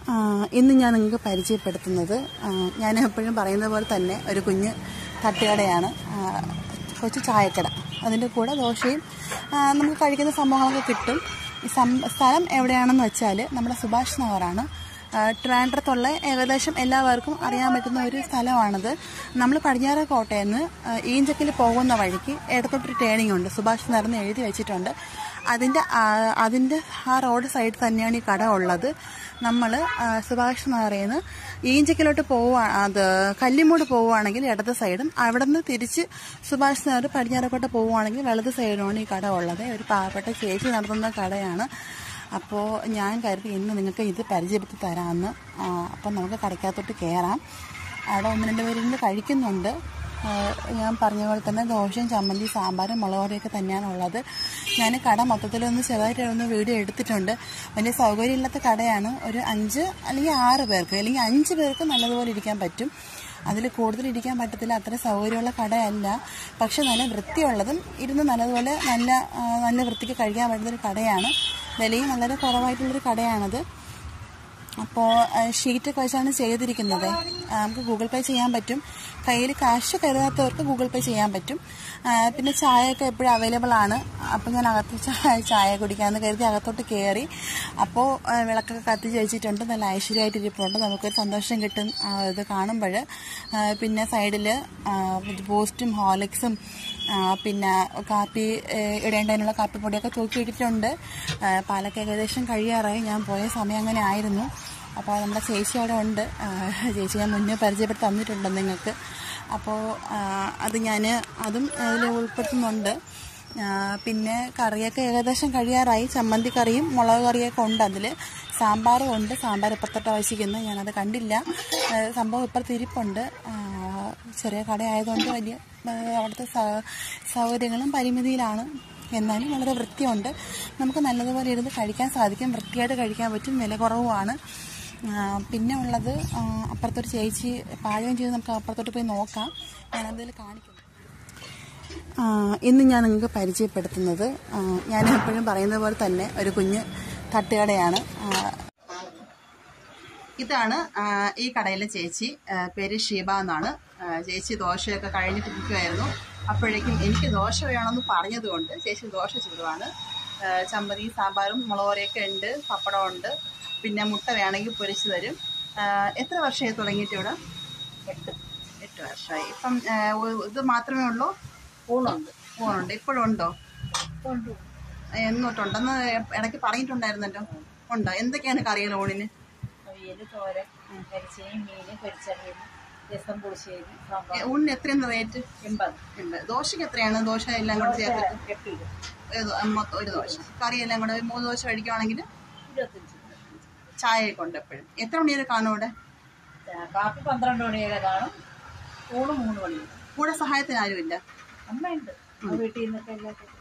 ആ, ഇന്ന് ഞാൻ നിങ്ങൾക്ക് പരിചയപ്പെടുത്തുന്നത് ആ, ഞാൻ എപ്പോഴും പറയുന്ന പോലെ തന്നെ ഒരു കുഞ്ഞ് തട്ടുകടയാണ് ആ, കൊച്ചു ചായക്കട അതിൻ്റെ കൂടെ ദോശയും ആ, നമുക്ക് കഴിക്കുന്ന സംഭവങ്ങളൊക്കെ കിട്ടും ഈ സം- സ്ഥലം എവിടെയാണെന്ന് വെച്ചാൽ നമ്മുടെ സുഭാഷ് നഗറാണ് ആ, ട്രിവാൻഡ്രത്തുള്ള ഏകദേശം എല്ലാവർക്കും അറിയാൻ പറ്റുന്ന ഒരു സ്ഥലമാണിത് നമ്മൾ പടിഞ്ഞാറ് കോട്ടയിൽ നിന്ന് ഈഞ്ചക്കിൽ പോകുന്ന വഴിക്ക് ഇടത്തോട്ടൊരു ടേണിംഗ് ഉണ്ട് സുഭാഷ് നഗർ എന്ന് എഴുതി വെച്ചിട്ടുണ്ട് അതിൻ്റെ ആ- അതിൻ്റെ ആ റോഡ് സൈഡ് തന്നെയാണ് ഈ കട ഉള്ളത് നമ്മൾ സുഭാഷ് നഗറിൽ നിന്ന് ഈഞ്ചക്കിലോട്ട് പോവുക അത് കല്ലിമൂട് പോവുകയാണെങ്കിൽ ഇടത് സൈഡും അവിടെ നിന്ന് തിരിച്ച് സുഭാഷ് നഗർ പടിഞ്ഞാറക്കോട്ട പോവുകയാണെങ്കിൽ വലത് സൈഡുമാണ് ഈ കട ഉള്ളത് ഒരു പാവപ്പെട്ട ചേച്ചി നടത്തുന്ന കടയാണ് അപ്പോൾ ഞാൻ കരുതി ഇന്ന് നിങ്ങൾക്ക് ഇത് പരിചയപ്പെടുത്തി തരാമെന്ന് ആ, അപ്പം നമുക്ക് കടയ്ക്കകത്തോട്ട് കയറാം അവിടെ ഒന്ന് രണ്ട് പേരിന്ന് കഴിക്കുന്നുണ്ട് ആ, ഞാൻ പറഞ്ഞ പോലെ തന്നെ ദോശയും ചമ്മന്തി സാമ്പാറും മുളക് കറിയൊക്കെ തന്നെയാണ് ഉള്ളത് ഞാൻ കട മൊത്തത്തിലൊന്ന് ചെറുതായിട്ട് ഒന്ന് വീഡിയോ എടുത്തിട്ടുണ്ട് വലിയ സൗകര്യമില്ലാത്ത കടയാണ് ഒരു അഞ്ച് അല്ലെങ്കിൽ ആറ് പേർക്ക് അല്ലെങ്കിൽ അഞ്ച് പേർക്ക് നല്ലതുപോലെ ഇരിക്കാൻ പറ്റും അതിൽ കൂടുതൽ ഇരിക്കാൻ പറ്റത്തില്ല അത്ര സൗകര്യമുള്ള കടയല്ല പക്ഷെ നല്ല വൃത്തിയുള്ളതും ഇരുന്ന് നല്ലതുപോലെ നല്ല ആ, നല്ല വൃത്തിക്ക് കഴിക്കാൻ പറ്റുന്നൊരു കടയാണ് വിലയും വളരെ കുറവായിട്ടുള്ളൊരു കടയാണത് അപ്പോൾ ഷീറ്റൊക്കെ വെച്ചാണ് ചെയ്തിരിക്കുന്നത് ആ, നമുക്ക് ഗൂഗിൾ പേ ചെയ്യാൻ പറ്റും കയ്യിൽ കാശ് കരുതാത്തവർക്ക് ഗൂഗിൾ പേ ചെയ്യാൻ പറ്റും ആ, പിന്നെ ചായയൊക്കെ എപ്പോഴും അവൈലബിൾ ആണ് അപ്പോൾ ഞാൻ അകത്ത് ചായ ചായ കുടിക്കാമെന്ന് കരുതി അകത്തോട്ട് കയറി അപ്പോൾ ആ, വിളക്കൊക്കെ കത്തിച്ച് വെച്ചിട്ടുണ്ട് നല്ല ഐശ്വര്യമായിട്ട് ഇരിപ്പുണ്ട് നമുക്കൊരു സന്തോഷം കിട്ടും ആ, ഇത് കാണുമ്പോൾ പിന്നെ സൈഡിൽ ബൂസ്റ്റും ഹോർലിക്സും ആ, പിന്നെ കാപ്പി ഏ, ഇടേണ്ടതിനുള്ള കാപ്പിപ്പൊടിയൊക്കെ തൂക്കി ഇട്ടിട്ടുണ്ട് ആ, പാലൊക്കെ ഏകദേശം കഴിയാറായി ഞാൻ പോയ സമയം അങ്ങനെ ആയിരുന്നു അപ്പോൾ നമ്മുടെ ചേച്ചി അവിടെ ഉണ്ട് ആ, ചേച്ചി ഞാൻ മുന്നേ പരിചയപ്പെടുത്തി തന്നിട്ടുണ്ട് നിങ്ങൾക്ക് അപ്പോൾ ആ, അത് ഞാൻ അതും അതിൽ ഉൾപ്പെടുത്തുന്നുണ്ട് ആ, പിന്നെ കറിയൊക്കെ ഏകദേശം കഴിയാറായി ചമ്മന്തി കറിയും മുളക് കറിയൊക്കെ ഉണ്ട് അതിൽ സാമ്പാറും ഉണ്ട് സാമ്പാർ ഇപ്പത്തൊട്ട് ആവശ്യിക്കുന്നത് ഞാനത് കണ്ടില്ല ആ, സംഭവം ഇപ്പുറത്ത് ഇരിപ്പുണ്ട് ആ, ചെറിയ കടയായതുകൊണ്ട് വലിയ ആ, അവിടുത്തെ സ- സൗകര്യങ്ങളും പരിമിതിയിലാണ് എന്നാലും വളരെ വൃത്തിയുണ്ട് നമുക്ക് നല്ലതുപോലെ ഇരുന്ന് കഴിക്കാൻ സാധിക്കും വൃത്തിയായിട്ട് കഴിക്കാൻ പറ്റും വില കുറവുമാണ് ആ, പിന്നെ ഉള്ളത് ആ, അപ്പുറത്തൊരു ചേച്ചി പാചകം ചെയ്ത് നമുക്ക് അപ്പുറത്തോട്ട് പോയി നോക്കാം ഞാനതിൽ കാണിക്കുന്നു ആ, ഇന്ന് ഞാൻ നിങ്ങൾക്ക് പരിചയപ്പെടുത്തുന്നത് ആ, ഞാൻ എപ്പോഴും പറയുന്ന പോലെ തന്നെ ഒരു കുഞ്ഞ് തട്ടുകടയാണ് ആ, ഇതാണ് ആ, ഈ കടയിലെ ചേച്ചി ആ, പേര് ഷീബ എന്നാണ് ആ, ചേച്ചി ദോശയൊക്കെ കഴിഞ്ഞിട്ട് നിൽക്കുമായിരുന്നു അപ്പോഴേക്കും എനിക്ക് ദോശ വേണമെന്ന് പറഞ്ഞതുകൊണ്ട് ചേച്ചി ദോശ ചുടുവാണ് ആ, ചമ്മന്തി സാമ്പാറും മുളകോരയൊക്കെ ഉണ്ട് പപ്പടം ഉണ്ട് പിന്നെ മുട്ട വേണമെങ്കിൽ പൊരിച്ചു തരും ആ, എത്ര വർഷമായി തുടങ്ങിയിട്ട് ഇവിടെ എട്ട് എട്ട് വർഷമായി ഇപ്പം ആ, ഒ- ഇത് മാത്രമേ ഉള്ളൂ ഊണുണ്ട് ഊണുണ്ട് ഇപ്പോഴും ഉണ്ടോ എന്നോട്ടുണ്ടെന്ന് ഇടയ്ക്ക് പറഞ്ഞിട്ടുണ്ടായിരുന്നല്ലോ ഉണ്ടോ എന്തൊക്കെയാണ് കറികൾ ഊണിന് അവിയല് തോരൻ കരിച്ചേരി മീന് പൊരിച്ചറിയൽ രസം പുളിശ്ശേരി ഏ, സാമ്പാർ ഊണിന് എത്രയാണ് റേറ്റ് എൺപത് ഉണ്ട് ദോശയ്ക്ക് എത്രയാണ് ദോശ എല്ലാം കൂടെ ചേർത്തിട്ട് എട്ട് കിലോ ഏത് മൊത്തം ഒരു ദോശ കറി എല്ലാം കൂടെ ഒരു മൂന്ന് ദോശ കഴിക്കുവാണെങ്കിൽ ഇരുപത്തഞ്ച് ചായയൊക്കെ ഉണ്ട് എപ്പോഴും എത്ര മണി വരെ കാണും ഇവിടെ ചാ- കാപ്പി പന്ത്രണ്ട് മണി വരെ കാണും ഊണ് മൂന്ന് മണി വരെ കൂടെ സഹായത്തിന് ആരുമില്ല അമ്മയുണ്ട് ആ വീട്ടിൽ നിന്നൊക്കെ എല്ലാവർക്കും